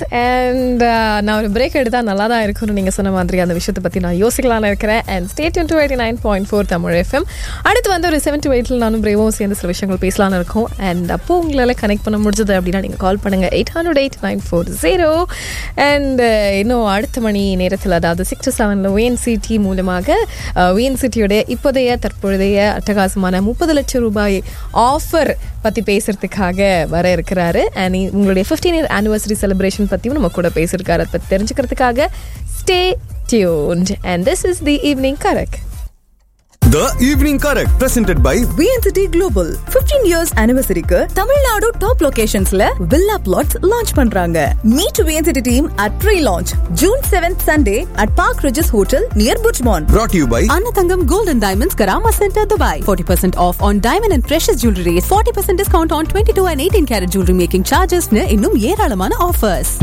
And நான் ஒரு break எடுத்தால் நல்லா தான் இருக்கும்னு நீங்கள் சொன்ன மாதிரி அந்த விஷயத்தை பற்றி நான் யோசிக்கலாம்னு இருக்கிறேன் and state two eighty nine point four Tamil FM அடுத்து வந்து ஒரு செவன் டு எயிட்டில் நானும் பிரேவும் சேர்ந்து சில விஷயங்கள் பேசலாம்னு இருக்கோம் அண்ட் அப்போ உங்களால் கனெக்ட் பண்ண முடிஞ்சது அப்படின்னா நீங்கள் கால் பண்ணுங்கள் eight hundred eight nine four zero and இன்னும் அடுத்த மணி நேரத்தில் அதாவது சிக்ஸ் டு செவனில் ஓஎன்சிடி மூலமாக ஓஎன்சிடியோடைய இப்போதைய தற்பொழுதைய அட்டகாசமான முப்பது லட்சம் ரூபாய் ஆஃபர் பற்றி பேசுறதுக்காக வர இருக்கிறாரு அண்ட் உங்களுடைய ஃபிஃப்டீன் இயர் ஆனிவர்சரி செலிப்ரேஷன் பற்றியும் நம்ம கூட பேசியிருக்காரு அதை பற்றி தெரிஞ்சுக்கிறதுக்காக stay tuned and this is the evening correct The Evening Correct, presented by VNCT Global 15 years anniversary-க்கு தமிழ்நாடு டாப் லொகேஷன்ஸ்ல வில்லா பிளாட்ஸ் லான்ச் பண்றாங்க meet VNCT team at pre-launch June 7th Sunday at Park Regis Hotel near Bujmon. brought to you by Anatangam Gold and Diamonds Karama Center, Dubai. 40% off on diamond and precious jewelry. 40% discount on 22 and 18 karat jewelry making charges. இன்னும் ஏராளமான offers.